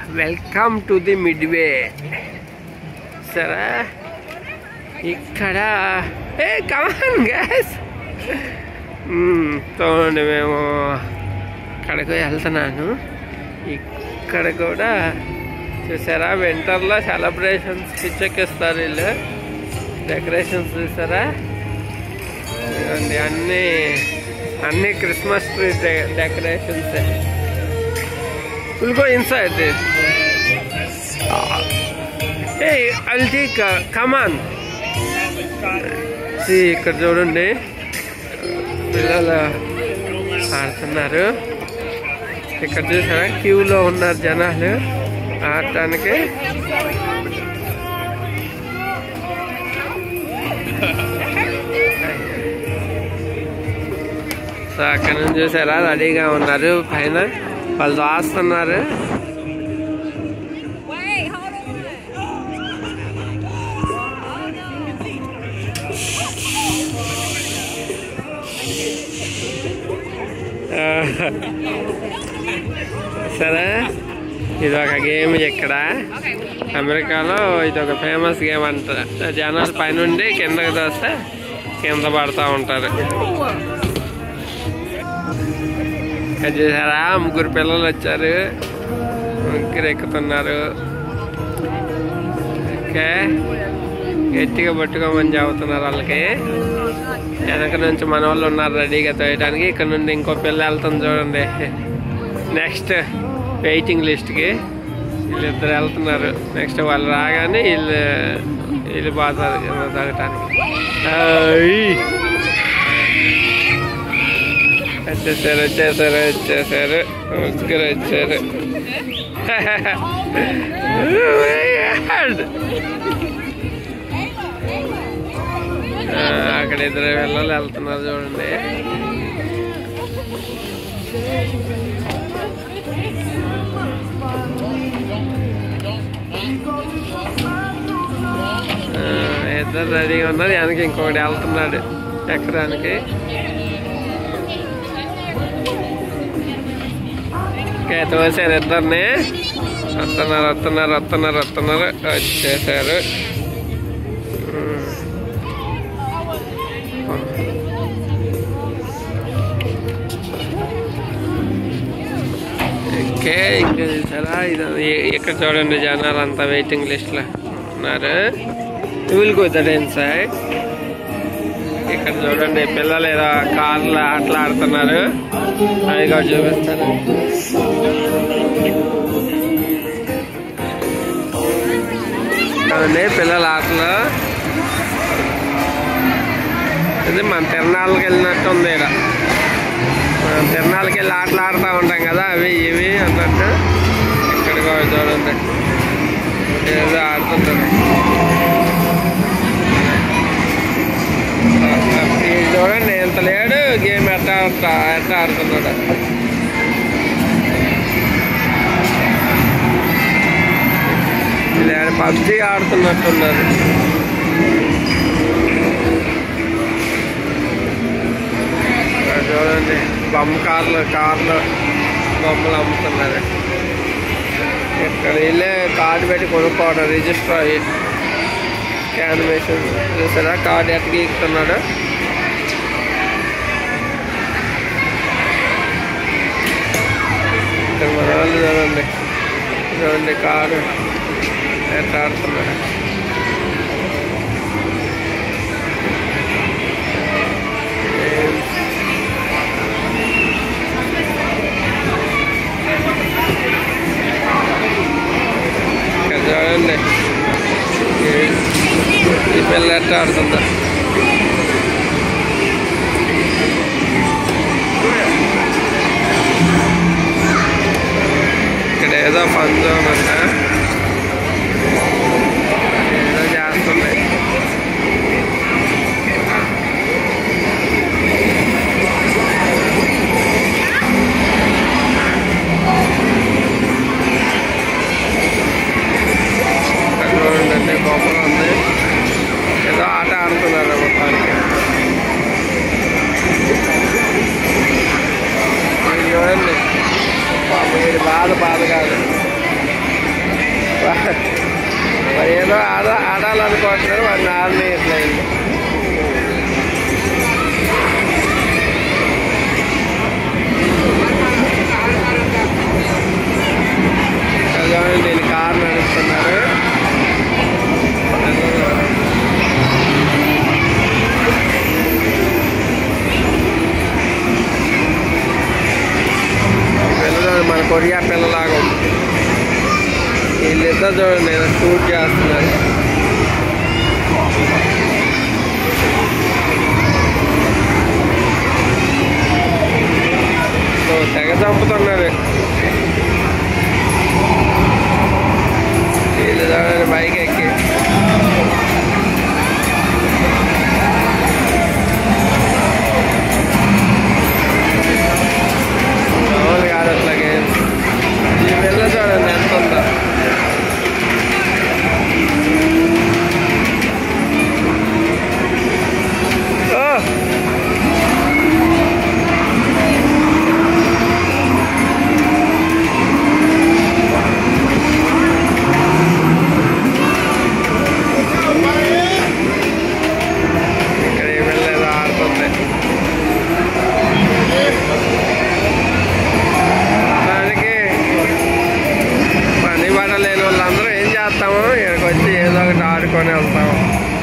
Welcome to the midway సరే ఇక్కడ ఏ కమాన్ gas చూడండి మేము అక్కడికి వెళ్తున్నాను ఇక్కడ కూడా చూసారా వింటర్లో సెలబ్రేషన్స్ పిచ్చెక్కిస్తారు వీళ్ళు డెకరేషన్స్ చూసారా ఇదిగోండి అన్ని అన్ని Christmas tree decorations will go inside a I'll take come on ఇక్కడ చూడండి పిల్లలు ఆడుతున్నారు ఇక్కడ చూసారా క్యూలో ఉన్నారు జనాలు ఆడటానికి సో అక్కడ నుంచి చూసారా రెడీగా ఉన్నారు పైన వాళ్ళు రాస్తున్నారు Wait, hold on. సరే ఇది ఒక గేమ్ ఇక్కడ అమెరికాలో ఇది ఒక ఫేమస్ గేమ్ అంట జనాలు పైనుండి కిందకి దోస్తే కింద పడతా ఉంటారు అది చూసారా ముగ్గురు పిల్లలు వచ్చారు ముగ్గురు ఎక్కుతున్నారు ఓకే గట్టిగా పట్టుకోమని చెబుతున్నారు వాళ్ళకి వెనక నుంచి మన వాళ్ళు ఉన్నారు రెడీగా తోయడానికి ఇక్కడ నుండి ఇంకో పిల్ల వెళ్తుంది చూడండి నెక్స్ట్ వెయిటింగ్ లిస్ట్కి వీళ్ళిద్దరు వెళ్తున్నారు నెక్స్ట్ వాళ్ళు రాగానే వీళ్ళు వీళ్ళు పోతారు కింద తాగటానికి ఆయ్. వచ్చేసారు వచ్చేసారు వచ్చేసారు ముగ్గురు వచ్చారు Oh my God. ఆ, అక్కడ ఇద్దరు పిల్లలు వెళ్తున్నారు చూడండి ఆ, ఇద్దరు రెడీగా ఉన్నారు వెనక ఇంకొకటి వెళ్తున్నాడు ఎక్కడానికి ఓకే తోసారు ఇద్దరిని వస్తున్నారు వస్తున్నారు వస్తున్నారు వస్తున్నారు వచ్చేసారు ఉమ్. ఓకే ఇంకా చూసారా ఇది ఇక్కడ చూడండి జనాలు అంతా వెయిటింగ్ లిస్ట్ లో ఉన్నారు విల్ గో దట్ సైడ్ ఇక్కడ చూడండి పిల్లలు ఏదో కార్లు ఆటలు ఆడుతున్నారు అవి కూడా చూపిస్తారు చూడండి పిల్లల ఆటలు ఇది మన తిరణాలకు వెళ్ళినట్టు ఉంది ఇక్కడ మనం తిరణాలకి వెళ్ళి ఆటలు ఆడుతూ ఉంటాం కదా అవి ఇవి అన్నట్టు ఇక్కడ కూడా చూడండి ఏదో ఆడుతుంటారు ఇది చూడండి ఎంత లేడు గేమ్ ఎట్లా ఆడుతా ఎట్లా ఆడుతున్నాడు లేడు పబ్జి ఆడుతున్నట్టున్నారు ఇక్కడ చూడండి బొమ్మ కార్లు కార్లు బొమ్మలు అమ్ముతున్నారు ఇక్కడ వెళ్ళే కార్డు పెట్టి కొనుక్కోవడం రిజిస్టర్ అయ్యి యానిమేషన్ చూసారా కార్డు ఎట్లా గీకుతున్నాడు ఇక్కడ మన వాళ్ళు చూడండి చూడండి కారు ఎట్లా ఆడుతున్నాడు ఇక్కడ చూడండి ఈ- ఈ పిల్ల ఎట్లా ఆడుతుందా ఇక్కడ ఏదో ఫన్ జోన్ అంట ఏదో చేస్తుంది ఇక్కడ చూడండి బొమ్మలు ఉంది ఏదో ఆట ఆడుతున్నారు మొత్తానికి ఇది చూడండి పాపం వీడి బాధ బాధ కాదు కొట్టారు వాడిని ఆర్మీ ఇట్లా అయింది ఇక్కడ చూడండి నేను కారు నడుపుతున్నారు పిల్లలు మన కొరియా పిల్లలాగా ఉంది వీళ్ళిద్దరు చూడండి నేను షూట్ చేస్తున్నారు సో తెగ చంపుతున్నారు వీళ్ళు చూడండి బైక్ ఎక్కి మామూలు కాదు అట్లాగే ఈ పిల్ల చూడండి ఎంత ఉందో ఓ! ఇక్కడ ఈ పిల్ల ఏదో ఆడుతుంది దానికి పని పడ లేని వాళ్ళందరూ ఏం చేస్తాము ఇక్కడికి వచ్చి ఏదో ఒకటి ఆడుకొని వెళ్తాము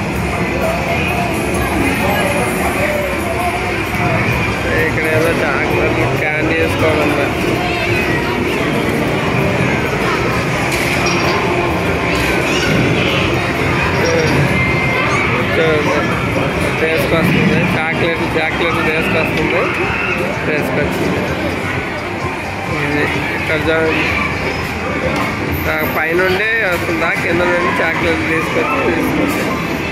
ఇక్కడ ఏదో చాక్లెట్లు క్యాండీ వేసుకోవాలి ఉంది. చూడండి. తీసుకొస్తుంది చాక్లెట్ చాక్లెట్ తీసుకొస్తుంది తీసుకొచ్చింది ఇది ఇక్కడ చూడండి ఆ పైనుండి వస్తుందా కింద నుండి చాక్లెట్ తీసుకొచ్చి తీసుకొచ్చి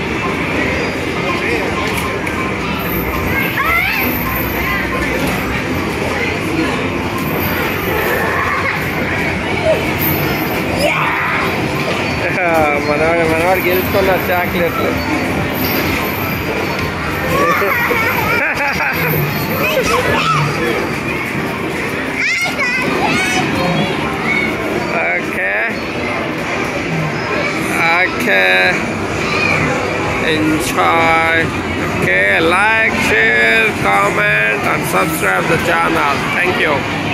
మనవాడు మనవాడు గెలుచుకున్నారు చాక్లెట్లు Okay. Okay. Enjoy. Okay. Like, share, comment, and subscribe the channel. Thank you.